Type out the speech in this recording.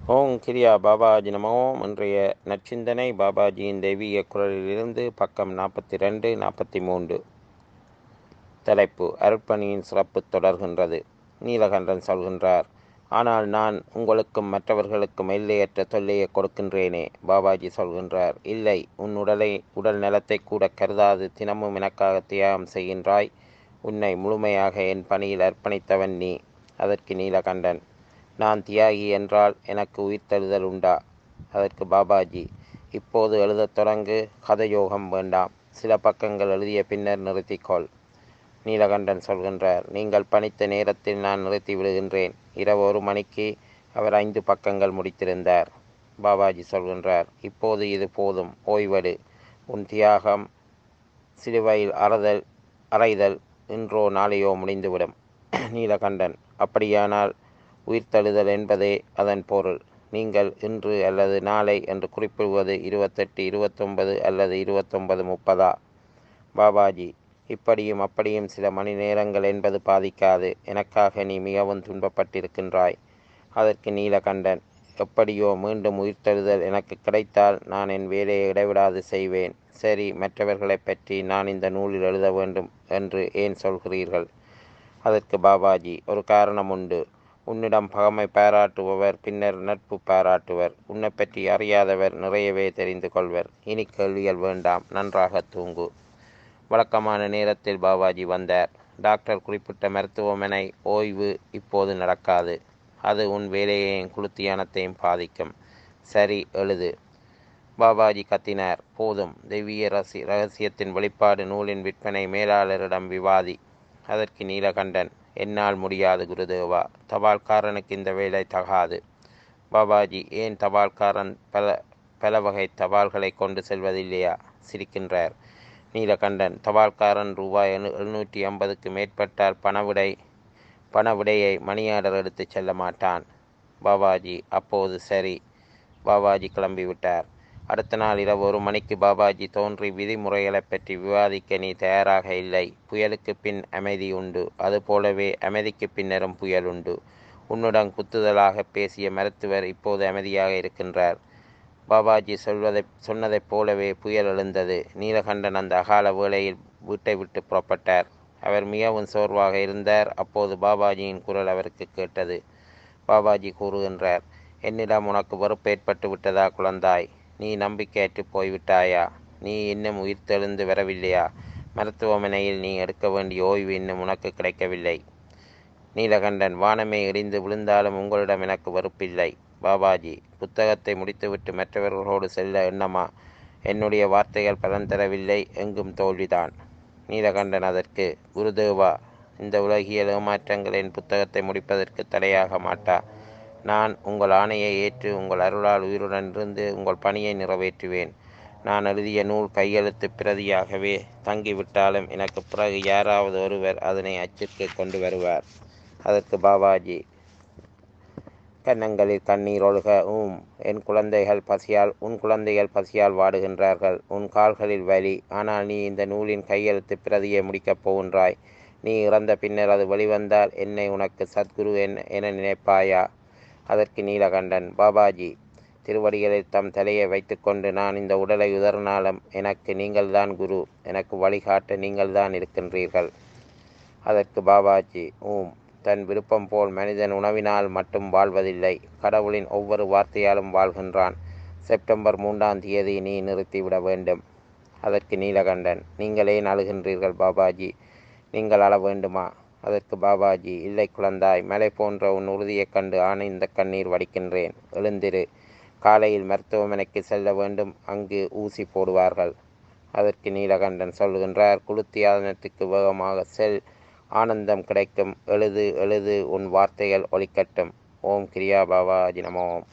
ஓம் கிரியா பாபாஜி நமோ இன்றைய நற்சிந்தனை பாபாஜியின் தெய்வீக குரலிலிருந்து பக்கம் நாற்பத்தி ரெண்டு நாற்பத்தி மூன்று தலைப்பு அருட்பணியின் சிறப்பு தொடர்கின்றது நீலகண்டன் சொல்கின்றார் ஆனால் நான் உங்களுக்கும் மற்றவர்களுக்கும் எல்லையற்ற தொல்லையை கொடுக்கின்றேனே பாபாஜி சொல்கின்றார் இல்லை உன் உடலை உடல் நலத்தை கூட கருதாது தினமும் எனக்காக தியாகம் செய்கின்றாய் உன்னை முழுமையாக என் பணியில் அர்ப்பணித்தவன் நீ அதற்கு நீலகண்டன் நான் தியாகி என்றால் எனக்கு உயிர்த்தெழுதல் உண்டா அதற்கு பாபாஜி இப்போது எழுதத் தொடங்கு கதயோகம் வேண்டாம் சில பக்கங்கள் எழுதிய பின்னர் நிறுத்திக்கொள் நீலகண்டன் சொல்கின்றார் நீங்கள் பணித்த நேரத்தில் நான் நிறுத்தி விடுகின்றேன் இரவு ஒரு மணிக்கு அவர் ஐந்து பக்கங்கள் முடித்திருந்தார் பாபாஜி சொல்கின்றார் இப்போது இது போதும் ஓய்வெடு உன் தியாகம் சிலுவையில் அறதல் அறைதல் இன்றோ நாளையோ முடிந்துவிடும் நீலகண்டன் அப்படியானால் உயிர்த்தெழுதல் என்பதே அதன் பொருள் நீங்கள் இன்று அல்லது நாளை என்று குறிப்பிடுவது இருபத்தெட்டு இருபத்தொன்பது அல்லது இருபத்தொன்பது முப்பதா பாபாஜி இப்படியும் அப்படியும் சில மணி நேரங்கள் என்பது பாதிக்காது எனக்காக நீ மிகவும் துன்பப்பட்டிருக்கின்றாய் அதற்கு நீலகண்டன் எப்படியோ மீண்டும் உயிர்த்தெழுதல் எனக்கு கிடைத்தால் நான் என் வேலையை இடைவிடாது செய்வேன் சரி மற்றவர்களை பற்றி நான் இந்த நூலில் எழுத வேண்டும் என்று ஏன் சொல்கிறீர்கள் அதற்கு பாபாஜி ஒரு காரணம் உண்டு உன்னிடம் பகமை பாராட்டுபவர் பின்னர் நட்பு பாராட்டுவர் உன்னை பற்றி அறியாதவர் நிறையவே தெரிந்து கொள்வர் இனி கேள்விகள் வேண்டாம் நன்றாக தூங்கு வழக்கமான நேரத்தில் பாபாஜி வந்தார் டாக்டர் குறிப்பிட்ட மருத்துவமனை ஓய்வு இப்போது நடக்காது அது உன் வேலையையும் குளுத்தியானத்தையும் பாதிக்கும் சரி எழுது பாபாஜி கத்தினார் போதும் தெய்வீக ரசி ரகசியத்தின் வெளிப்பாடு நூலின் விற்பனை மேலாளரிடம் விவாதி அதற்கு நீலகண்டன் என்னால் முடியாது குருதேவா தபால்காரனுக்கு இந்த வேலை தகாது பாபாஜி ஏன் தபால்காரன் பல பல வகை தபால்களை கொண்டு செல்வதில்லையா சிரிக்கின்றார் நீலகண்டன் தபால்காரன் ரூபாய் எழுநூற்றி ஐம்பதுக்கு மேற்பட்டால் பணவிடை பணவிடையை மணியாடர் எடுத்து செல்ல மாட்டான் பாபாஜி அப்போது சரி பாபாஜி கிளம்பிவிட்டார் அடுத்த நாள் இரவு ஒரு மணிக்கு பாபாஜி தோன்றி விதிமுறைகளை பற்றி விவாதிக்க நீ தயாராக இல்லை புயலுக்கு பின் அமைதி உண்டு அதுபோலவே அமைதிக்கு பின்னரும் புயல் உண்டு உன்னுடன் குத்துதலாக பேசிய மருத்துவர் இப்போது அமைதியாக இருக்கின்றார் பாபாஜி சொல்வதை சொன்னதைப் போலவே புயல் எழுந்தது நீலகண்டன் அந்த அகால வேளையில் வீட்டை விட்டு புறப்பட்டார் அவர் மிகவும் சோர்வாக இருந்தார் அப்போது பாபாஜியின் குரல் அவருக்கு கேட்டது பாபாஜி கூறுகின்றார் என்னிடம் உனக்கு வெறுப்பு ஏற்பட்டு விட்டதா குழந்தாய் நீ நம்பிக்கையற்று போய்விட்டாயா நீ இன்னும் உயிர்த்தெழுந்து வரவில்லையா மருத்துவமனையில் நீ எடுக்க வேண்டிய ஓய்வு இன்னும் உனக்கு கிடைக்கவில்லை நீலகண்டன் வானமே இடிந்து விழுந்தாலும் உங்களிடம் எனக்கு வெறுப்பில்லை பாபாஜி புத்தகத்தை முடித்துவிட்டு மற்றவர்களோடு செல்ல எண்ணமா என்னுடைய வார்த்தைகள் பலன் தரவில்லை எங்கும் தோல்விதான் நீலகண்டன் அதற்கு குருதேவா இந்த உலகியல் ஏமாற்றங்கள் என் புத்தகத்தை முடிப்பதற்கு தடையாக மாட்டா நான் உங்கள் ஆணையை ஏற்று உங்கள் அருளால் உயிருடன் இருந்து உங்கள் பணியை நிறைவேற்றுவேன் நான் எழுதிய நூல் கையெழுத்து பிரதியாகவே தங்கிவிட்டாலும் எனக்கு பிறகு யாராவது ஒருவர் அதனை அச்சிற்கு கொண்டு வருவார் அதற்கு பாபாஜி கன்னங்களில் கண்ணீர் ஒழுக ஊம் என் குழந்தைகள் பசியால் உன் குழந்தைகள் பசியால் வாடுகின்றார்கள் உன் கால்களில் வலி ஆனால் நீ இந்த நூலின் கையெழுத்து பிரதியை முடிக்கப் போகின்றாய் நீ இறந்த பின்னர் அது வெளிவந்தால் என்னை உனக்கு சத்குரு என என நினைப்பாயா அதற்கு நீலகண்டன் பாபாஜி திருவடிகளில் தம் தலையை வைத்துக்கொண்டு நான் இந்த உடலை உதறினாலும் எனக்கு நீங்கள்தான் குரு எனக்கு வழிகாட்ட நீங்கள்தான் இருக்கின்றீர்கள் அதற்கு பாபாஜி ஊம் தன் விருப்பம் போல் மனிதன் உணவினால் மட்டும் வாழ்வதில்லை கடவுளின் ஒவ்வொரு வார்த்தையாலும் வாழ்கின்றான் செப்டம்பர் மூன்றாம் தேதி நீ நிறுத்திவிட வேண்டும் அதற்கு நீலகண்டன் நீங்கள் ஏன் அழுகின்றீர்கள் பாபாஜி நீங்கள் அழ வேண்டுமா அதற்கு பாபாஜி இல்லை குழந்தாய் மலை போன்ற உன் உறுதியைக் கண்டு ஆணைந்த கண்ணீர் வடிக்கின்றேன் எழுந்திரு காலையில் மருத்துவமனைக்கு செல்ல வேண்டும் அங்கு ஊசி போடுவார்கள் அதற்கு நீலகண்டன் சொல்கின்றார் குளுத்தியாதனத்துக்கு வேகமாக செல் ஆனந்தம் கிடைக்கும் எழுது எழுது உன் வார்த்தைகள் ஒலிக்கட்டும் ஓம் கிரியா பாபாஜி நமோம்